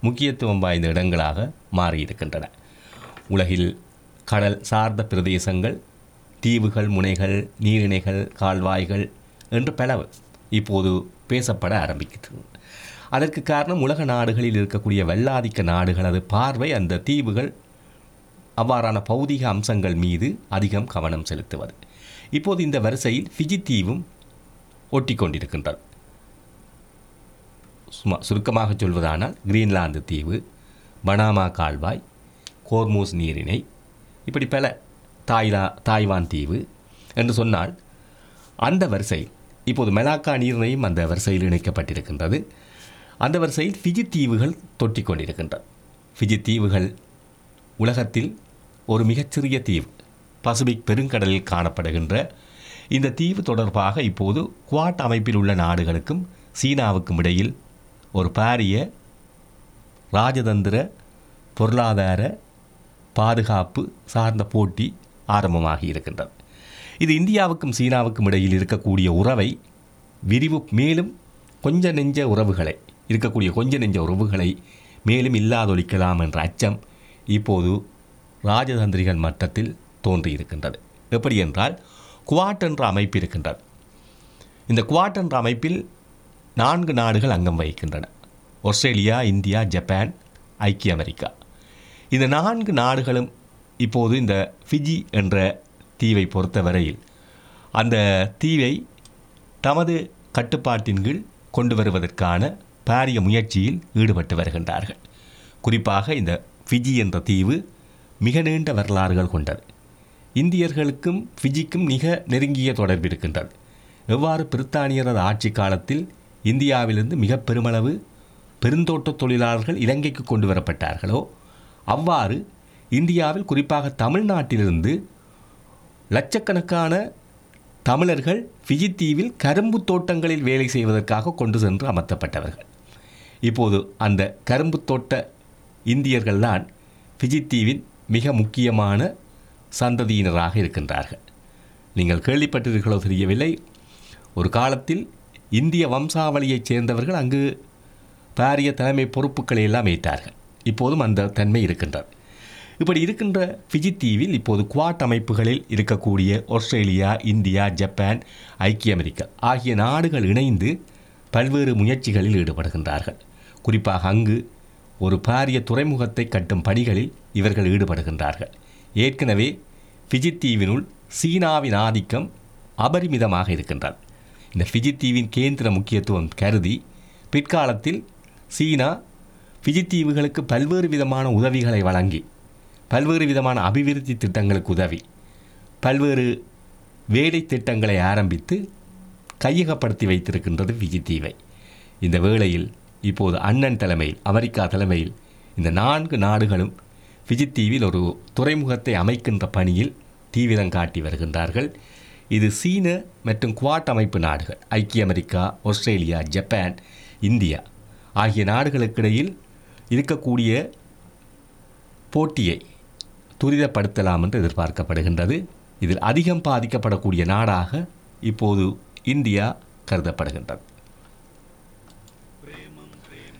முக்கியத்துவம் வாய்ந்த இடங்களாக மாறியிருக்கின்றன உலகில் கடல் சார்ந்த பிரதேசங்கள் தீவுகள் முனைகள் நீரிணைகள் கால்வாய்கள் என்று பலவு இப்போது பேசப்பட ஆரம்பிக்கிறது அதற்கு காரணம் உலக நாடுகளில் இருக்கக்கூடிய வெள்ளாதிக்க நாடுகளது பார்வை அந்த தீவுகள் அவ்வாறான பௌதிக அம்சங்கள் மீது அதிகம் கவனம் செலுத்துவது இப்போது இந்த வரிசையில் ஃபிஜி தீவும் ஒட்டி கொண்டிருக்கின்றது சும்மா சுருக்கமாக சொல்வதானால் கிரீன்லாந்து தீவு பனாமா கால்வாய் கோர்மூஸ் நீரிணை இப்படி பல தாய்லா தாய்வான் தீவு என்று சொன்னால் அந்த வரிசை இப்போது மெலாக்கா நீரிணையும் அந்த வரிசையில் இணைக்கப்பட்டிருக்கின்றது அந்த வரிசையில் ஃபிஜி தீவுகள் தொட்டி கொண்டிருக்கின்றது ஃபிஜி தீவுகள் உலகத்தில் ஒரு மிகச்சிறிய தீவு பசிபிக் பெருங்கடலில் காணப்படுகின்ற இந்த தீவு தொடர்பாக இப்போது குவாட் அமைப்பில் உள்ள நாடுகளுக்கும் சீனாவுக்கும் இடையில் ஒரு பாரிய ராஜதந்திர பொருளாதார பாதுகாப்பு சார்ந்த போட்டி ஆரம்பமாகி இருக்கின்றது இது இந்தியாவுக்கும் சீனாவுக்கும் இடையில் இருக்கக்கூடிய உறவை விரிவு மேலும் கொஞ்ச நெஞ்ச உறவுகளை இருக்கக்கூடிய கொஞ்ச நெஞ்ச உறவுகளை மேலும் இல்லாதொழிக்கலாம் என்ற அச்சம் இப்போது ராஜதந்திரிகள் மட்டத்தில் தோன்றியிருக்கின்றது எப்படி என்றால் குவாட் என்ற அமைப்பு இருக்கின்றது இந்த குவாட் என்ற அமைப்பில் நான்கு நாடுகள் அங்கம் வகிக்கின்றன ஆஸ்திரேலியா இந்தியா ஜப்பான் ஐக்கிய அமெரிக்கா இந்த நான்கு நாடுகளும் இப்போது இந்த ஃபிஜி என்ற தீவை பொறுத்தவரையில் அந்த தீவை தமது கட்டுப்பாட்டின் கீழ் கொண்டு வருவதற்கான பாரிய முயற்சியில் ஈடுபட்டு வருகின்றார்கள் குறிப்பாக இந்த ஃபிஜி என்ற தீவு மிக நீண்ட வரலாறுகள் கொண்டது இந்தியர்களுக்கும் ஃபிஜிக்கும் மிக நெருங்கிய தொடர்பு இருக்கின்றது எவ்வாறு பிரித்தானியரது ஆட்சி காலத்தில் இந்தியாவிலிருந்து மிக பெருமளவு பெருந்தோட்ட தொழிலாளர்கள் இலங்கைக்கு கொண்டு வரப்பட்டார்களோ அவ்வாறு இந்தியாவில் குறிப்பாக தமிழ்நாட்டிலிருந்து லட்சக்கணக்கான தமிழர்கள் ஃபிஜி தீவில் கரும்பு தோட்டங்களில் வேலை செய்வதற்காக கொண்டு சென்று அமர்த்தப்பட்டவர்கள் இப்போது அந்த கரும்பு தோட்ட இந்தியர்கள்தான் ஃபிஜி தீவின் மிக முக்கியமான சந்ததியினராக இருக்கின்றார்கள் நீங்கள் கேள்விப்பட்டீர்களோ தெரியவில்லை ஒரு காலத்தில் இந்திய வம்சாவளியைச் சேர்ந்தவர்கள் அங்கு பாரிய தலைமை பொறுப்புகளை எல்லாம் ஏற்றார்கள் இப்போதும் அந்த தன்மை இருக்கின்றது இப்படி இருக்கின்ற ஃபிஜி தீவில் இப்போது குவாட் அமைப்புகளில் இருக்கக்கூடிய ஆஸ்திரேலியா இந்தியா ஜப்பான் ஐக்கிய அமெரிக்கா ஆகிய நாடுகள் இணைந்து பல்வேறு முயற்சிகளில் ஈடுபடுகின்றார்கள் குறிப்பாக அங்கு ஒரு பாரிய துறைமுகத்தை கட்டும் பணிகளில் இவர்கள் ஈடுபடுகின்றார்கள் ஏற்கனவே ஃபிஜி தீவினுள் சீனாவின் ஆதிக்கம் அபரிமிதமாக இருக்கின்றது இந்த ஃபிஜி தீவின் கேந்திர முக்கியத்துவம் கருதி பிற்காலத்தில் சீனா ஃபிஜி தீவுகளுக்கு பல்வேறு விதமான உதவிகளை வழங்கி பல்வேறு விதமான அபிவிருத்தி திட்டங்களுக்கு உதவி பல்வேறு வேலை திட்டங்களை ஆரம்பித்து கையகப்படுத்தி வைத்திருக்கின்றது ஃபிஜி தீவை இந்த வேளையில் இப்போது அண்ணன் தலைமையில் அமெரிக்கா தலைமையில் இந்த நான்கு நாடுகளும் ஃபிஜி தீவில் ஒரு துறைமுகத்தை அமைக்கின்ற பணியில் தீவிரம் காட்டி வருகின்றார்கள் இது சீன மற்றும் குவாட் அமைப்பு நாடுகள் ஐக்கிய அமெரிக்கா ஆஸ்திரேலியா ஜப்பான் இந்தியா ஆகிய நாடுகளுக்கிடையில் இருக்கக்கூடிய போட்டியை துரிதப்படுத்தலாம் என்று எதிர்பார்க்கப்படுகின்றது இதில் அதிகம் பாதிக்கப்படக்கூடிய நாடாக இப்போது இந்தியா கருதப்படுகின்றது